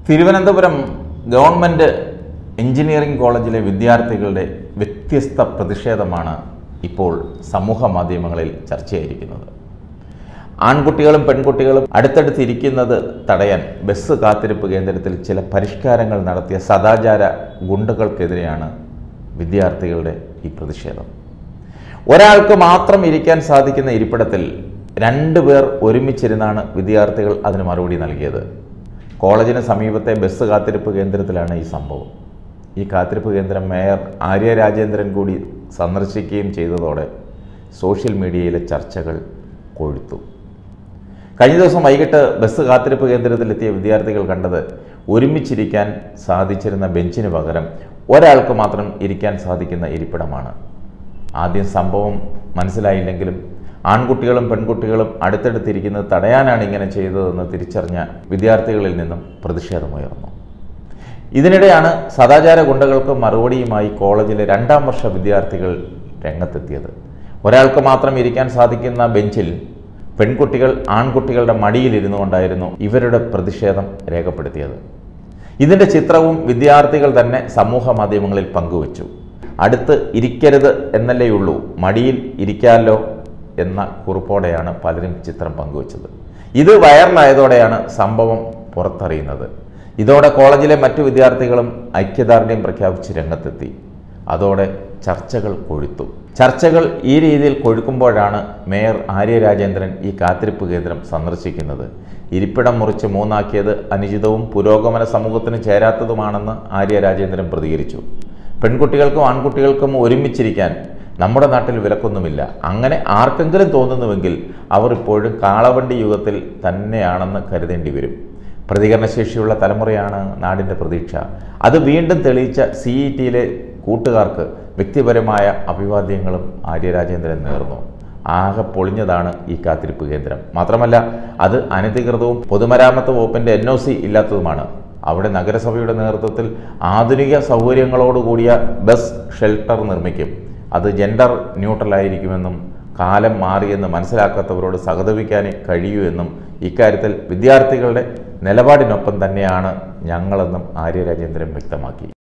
Thiruvananthapuram government engineering കോളേജിലെ വിദ്യാർത്ഥികളുടെ വ്യത്യസ്ത പ്രതിഷേധമാണ് ഇപ്പോൾ സമൂഹ മാധ്യമങ്ങളിൽ ചർച്ചയായിരിക്കുന്നത് ആൺകുട്ടികളും പെൺകുട്ടികളും അടുത്തടുത്തിരിക്കുന്നത് തടയാൻ ബസ് കാത്തിരിപ്പ് കേന്ദ്രത്തിൽ ചില പരിഷ്കാരങ്ങൾ നടത്തിയ സദാചാര ഗുണ്ടകൾക്കെതിരെയാണ് വിദ്യാർത്ഥികളുടെ ഈ പ്രതിഷേധം ഒരാൾക്ക് മാത്രം ഇരിക്കാൻ സാധിക്കുന്ന ഇരിപ്പിടത്തിൽ രണ്ടു പേർ ഒരുമിച്ചിരുന്നാണ് വിദ്യാർത്ഥികൾ അതിന് മറുപടി നൽകിയത് കോളേജിന് സമീപത്തെ ബസ് കാത്തിരിപ്പ് കേന്ദ്രത്തിലാണ് ഈ സംഭവം ഈ കാത്തിരിപ്പ് കേന്ദ്രം മേയർ ആര്യ രാജേന്ദ്രൻ കൂടി സന്ദർശിക്കുകയും ചെയ്തതോടെ സോഷ്യൽ മീഡിയയിലെ ചർച്ചകൾ കൊഴുത്തു കഴിഞ്ഞ ദിവസം വൈകിട്ട് ബസ് കാത്തിരിപ്പ് കേന്ദ്രത്തിലെത്തിയ വിദ്യാർത്ഥികൾ കണ്ടത് ഒരുമിച്ചിരിക്കാൻ സാധിച്ചിരുന്ന ബെഞ്ചിന് പകരം ഒരാൾക്ക് മാത്രം ഇരിക്കാൻ സാധിക്കുന്ന ഇരിപ്പിടമാണ് ആദ്യം സംഭവം മനസ്സിലായില്ലെങ്കിലും ആൺകുട്ടികളും പെൺകുട്ടികളും അടുത്തടുത്തിരിക്കുന്നത് തടയാനാണ് ഇങ്ങനെ ചെയ്തതെന്ന് തിരിച്ചറിഞ്ഞ വിദ്യാർത്ഥികളിൽ നിന്നും പ്രതിഷേധമുയർന്നു ഇതിനിടെയാണ് സദാചാര ഗുണ്ടകൾക്ക് മറുപടിയുമായി കോളേജിലെ രണ്ടാം വർഷ വിദ്യാർത്ഥികൾ രംഗത്തെത്തിയത് ഒരാൾക്ക് മാത്രം ഇരിക്കാൻ സാധിക്കുന്ന ബെഞ്ചിൽ പെൺകുട്ടികൾ ആൺകുട്ടികളുടെ മടിയിലിരുന്നു കൊണ്ടായിരുന്നു ഇവരുടെ പ്രതിഷേധം രേഖപ്പെടുത്തിയത് ഇതിൻ്റെ ചിത്രവും വിദ്യാർത്ഥികൾ തന്നെ സമൂഹ മാധ്യമങ്ങളിൽ പങ്കുവച്ചു അടുത്ത് ഇരിക്കരുത് എന്നല്ലേയുള്ളൂ മടിയിൽ ഇരിക്കാമല്ലോ എന്ന കുറിപ്പോടെയാണ് പലരും ചിത്രം പങ്കുവച്ചത് ഇത് വൈറലായതോടെയാണ് സംഭവം പുറത്തറിയുന്നത് ഇതോടെ കോളേജിലെ മറ്റു വിദ്യാർത്ഥികളും ഐക്യദാർഢ്യം പ്രഖ്യാപിച്ച് രംഗത്തെത്തി അതോടെ ചർച്ചകൾ കൊഴുത്തു ചർച്ചകൾ ഈ രീതിയിൽ കൊഴുക്കുമ്പോഴാണ് മേയർ ആര്യ രാജേന്ദ്രൻ ഈ കാത്തിരിപ്പ് കേന്ദ്രം സന്ദർശിക്കുന്നത് ഇരിപ്പിടം മുറിച്ച് മൂന്നാക്കിയത് അനുചിതവും പുരോഗമന സമൂഹത്തിന് ചേരാത്തതുമാണെന്ന് ആര്യ രാജേന്ദ്രൻ പ്രതികരിച്ചു പെൺകുട്ടികൾക്കും ആൺകുട്ടികൾക്കും ഒരുമിച്ചിരിക്കാൻ നമ്മുടെ നാട്ടിൽ വിലക്കൊന്നുമില്ല അങ്ങനെ ആർക്കെങ്കിലും തോന്നുന്നുവെങ്കിൽ അവർ ഇപ്പോഴും കാളവണ്ടി യുഗത്തിൽ തന്നെയാണെന്ന് കരുതേണ്ടി വരും പ്രതികരണശേഷിയുള്ള തലമുറയാണ് നാടിൻ്റെ പ്രതീക്ഷ അത് വീണ്ടും തെളിയിച്ച സി ഇ ടിയിലെ കൂട്ടുകാർക്ക് വ്യക്തിപരമായ അഭിവാദ്യങ്ങളും ആര്യ രാജേന്ദ്രൻ നേർന്നു ആകെ പൊളിഞ്ഞതാണ് ഈ കാത്തിരിപ്പ് കേന്ദ്രം മാത്രമല്ല അത് അനധികൃതവും പൊതുമരാമത്ത് വകുപ്പിൻ്റെ എൻ ഒ സി ഇല്ലാത്തതുമാണ് അവിടെ നഗരസഭയുടെ നേതൃത്വത്തിൽ ആധുനിക സൗകര്യങ്ങളോടുകൂടിയ ബസ് ഷെൽട്ടർ നിർമ്മിക്കും അത് ജെൻഡർ ന്യൂട്രലായിരിക്കുമെന്നും കാലം മാറിയെന്ന് മനസ്സിലാക്കാത്തവരോട് സഹതപിക്കാനേ കഴിയൂ എന്നും ഇക്കാര്യത്തിൽ വിദ്യാർത്ഥികളുടെ നിലപാടിനൊപ്പം തന്നെയാണ് ഞങ്ങളെന്നും ആര്യ രാജേന്ദ്രൻ വ്യക്തമാക്കി